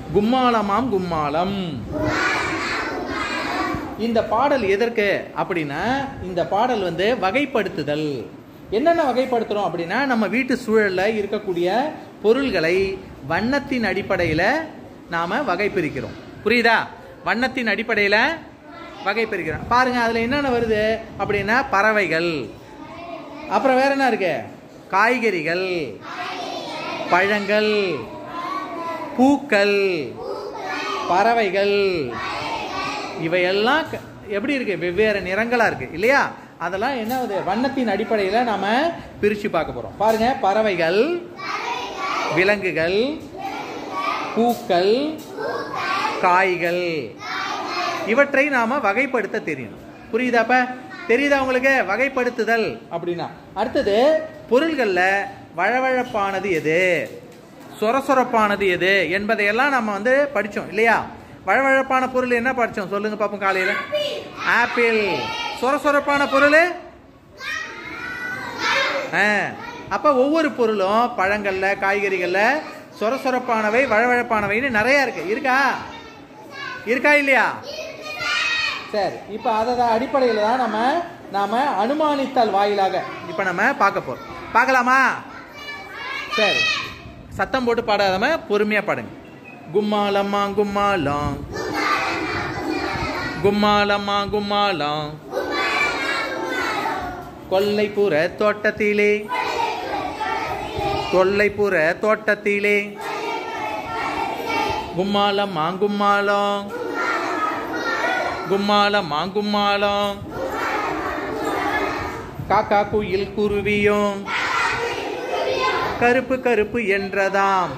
கும்மாளமாம் கும்மாளம் இந்த பாடல் எதற்கு அப்படின்னா இந்த பாடல் வந்து வகைப்படுத்துதல் என்னென்ன வகைப்படுத்துறோம் அப்படின்னா நம்ம வீட்டு சூழல்ல இருக்கக்கூடிய பொருள்களை வண்ணத்தின் அடிப்படையில் நாம வகை பிரிக்கிறோம் புரியுதா வண்ணத்தின் அடிப்படையில் வகை பிரிக்கிறோம் பாருங்க அதுல என்னென்ன வருது அப்படின்னா பறவைகள் அப்புறம் வேற என்ன இருக்கு காய்கறிகள் பழங்கள் பூக்கள் பறவைகள் இவையெல்லாம் க- எப்படி இருக்கு வெவ்வேறு நிறங்களா இருக்கு இல்லையா அதெல்லாம் என்ன ஆகுது வண்ணத்தின் அடிப்படையில் நாம பிரிச்சு பார்க்க போறோம் பாருங்க பறவைகள் விலங்குகள் பூக்கள் காய்கள் இவற்றை நாம வகைப்படுத்த தெரியணும் புரியுதாப்ப தெரியுதா உங்களுக்கு வகைப்படுத்துதல் அப்படின்னா அடுத்தது பொருள்கள்ல வழவழப்பானது எது சொரசொரப்பானது எது என்பதையெல்லாம் நம்ம வந்து படிச்சோம் இல்லையா வழவழப்பான பொருள் என்ன படிச்சோம் சொல்லுங்க பாப்போம் காலையில ஆப்பிள் சொரசொரப்பான பொருள் ஆ, அப்ப ஒவ்வொரு பொருளும் பழங்கள்ல காய்கறிகள்ல சொரசொரப்பானவை வழவழப்பானவைன்னு நிறைய இருக்கு இருக்கா இருக்கா இல்லையா சரி இப்போ அதை அடிப்படையில் தான் நம்ம நாம அனுமானித்தல் வாயிலாக இப்போ நம்ம பார்க்க போறோம் பார்க்கலாமா சரி சத்தம் போட்டு பாடாதம பொறுமையா பாடுங்க கும்மாலம்மா கும்மாலம் கும்மாலம்மா கும்மாலம் கொல்லைப்புற தோட்டத்திலே கொல்லைப்புற தோட்டத்திலே கும்மாலம் மாங்கும்மாலம் கும்மாலம் மாங்கும்மாலம் காக்கா குயில் குருவியும் கருப்பு கருப்பு என்றதாம்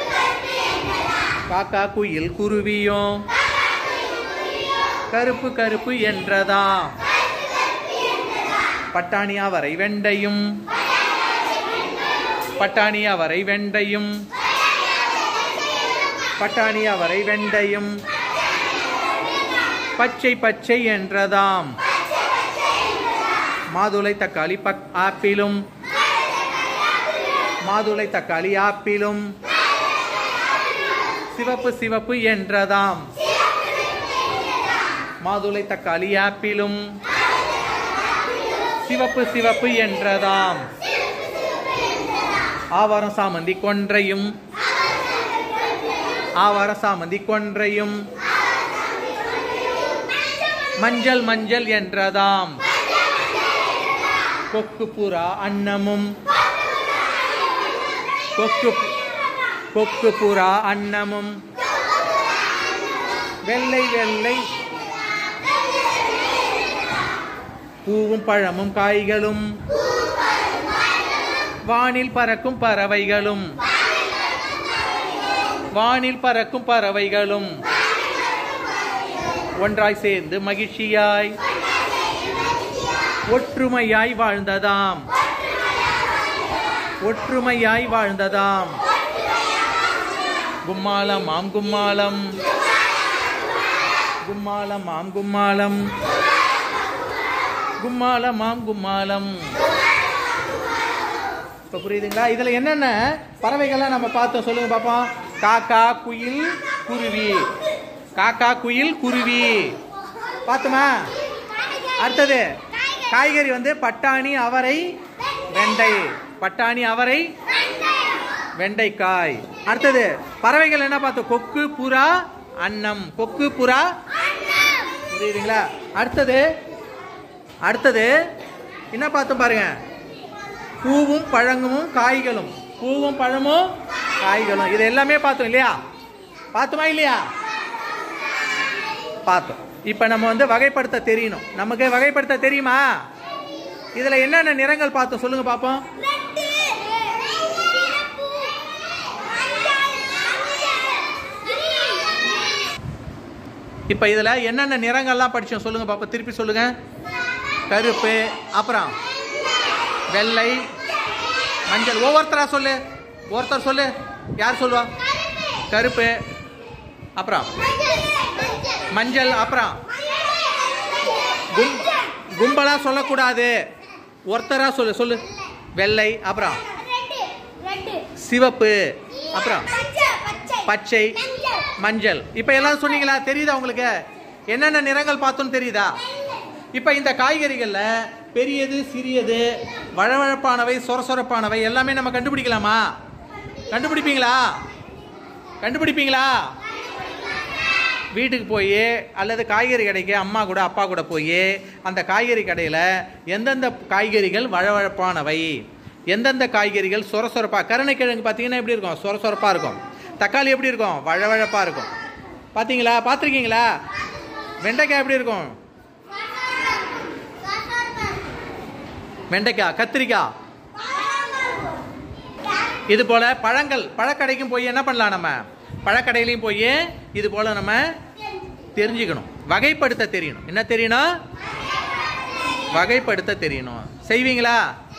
காக்கா குயில் குருவியும் கருப்பு கருப்பு என்றதாம் பட்டாணி அவரை வெண்டையும் பட்டாணி அவரை வெண்டையும் பட்டாணி அவரை வெண்டையும் பச்சை பச்சை என்றதாம் மாதுளை தக்காளி பக் ஆப்பிளும் மாதுளை தக்காளி ஆப்பிளும் சிவப்பு சிவப்பு என்றதாம் மாதுளை தக்காளி ஆப்பிளும் சிவப்பு சிவப்பு என்றதாம் ஆவாரம் சாமந்தி கொன்றையும் ஆவார சாமந்தி கொன்றையும் மஞ்சள் மஞ்சள் என்றதாம் கொக்கு புறா அன்னமும் கொக்கு கொக்கு புறா அன்னமும் வெள்ளை வெள்ளை பூவும் பழமும் காய்களும் வானில் பறக்கும் பறவைகளும் வானில் பறக்கும் பறவைகளும் ஒன்றாய் சேர்ந்து மகிழ்ச்சியாய் ஒற்றுமையாய் வாழ்ந்ததாம் ஒற்றுமையாய் வாழ்ந்ததாம் கும்மாளம் ஆம் கும்மாளம் கும்மாளம் ஆம் கும்மாளம் கும்மாளம் ஆம் கும்மாளம் இப்ப புரியுதுங்களா இதுல என்னென்ன பறவைகள்லாம் நம்ம பார்த்தோம் சொல்லுங்க பாப்போம் காக்கா குயில் குருவி காக்கா குயில் குருவி பார்த்தோமா அடுத்தது காய்கறி வந்து பட்டாணி அவரை வெண்டை பட்டாணி அவரை வெண்டைக்காய் அடுத்தது பறவைகள் என்ன பார்த்தோம் கொக்கு புறா அன்னம் கொக்கு புறா புரியுதுங்களா அடுத்தது அடுத்தது என்ன பார்த்தோம் பாருங்க பூவும் பழங்களும் காய்களும் பூவும் பழமும் காய்களும் இது எல்லாமே பார்த்தோம் இல்லையா பார்த்தோமா இல்லையா பார்த்தோம் இப்போ நம்ம வந்து வகைப்படுத்த தெரியணும் நமக்கு வகைப்படுத்த தெரியுமா இதுல என்னென்ன நிறங்கள் பார்த்தோம் சொல்லுங்க பாப்போம் இப்போ இதுல என்னென்ன நிறங்கள்லாம் படிச்சோம் சொல்லுங்க பாப்போம் திருப்பி சொல்லுங்க கருப்பு அப்புறம் வெள்ளை மஞ்சள் ஒவ்வொருத்தரா சொல்லு ஒருத்தர் சொல்லு யார் சொல்லுவா கருப்பு அப்புறம் மஞ்சள் அப்புறம் கும் கும்பலா சொல்லக்கூடாது ஒருத்தரா சொல்லு சொல்லு வெள்ளை அப்புறம் சிவப்பு அப்புறம் பச்சை மஞ்சள் இப்போ எல்லாரும் சொன்னீங்களா தெரியுதா உங்களுக்கு என்னென்ன நிறங்கள் பார்த்தோன்னு தெரியுதா இப்போ இந்த காய்கறிகளில் பெரியது சிறியது வழவழப்பானவை சொரசொரப்பானவை எல்லாமே நம்ம கண்டுபிடிக்கலாமா கண்டுபிடிப்பீங்களா கண்டுபிடிப்பீங்களா வீட்டுக்கு போய் அல்லது காய்கறி கடைக்கு அம்மா கூட அப்பா கூட போய் அந்த காய்கறி கடையில் எந்தெந்த காய்கறிகள் வழவழப்பானவை எந்தெந்த காய்கறிகள் சொரசொரப்பா கருணைக்கிழங்கு பார்த்தீங்கன்னா எப்படி இருக்கும் சொரசொரப்பாக இருக்கும் தக்காளி எப்படி இருக்கும் வழவழப்பாக இருக்கும் பார்த்தீங்களா பார்த்துருக்கீங்களா வெண்டைக்காய் எப்படி இருக்கும் வெண்டைக்காய் கத்திரிக்காய் இது போல பழங்கள் பழக்கடைக்கும் போய் என்ன பண்ணலாம் நம்ம பழக்கடையிலையும் போய் இது போல நம்ம தெரிஞ்சுக்கணும் வகைப்படுத்த தெரியணும் என்ன தெரியணும் வகைப்படுத்த தெரியணும் செய்வீங்களா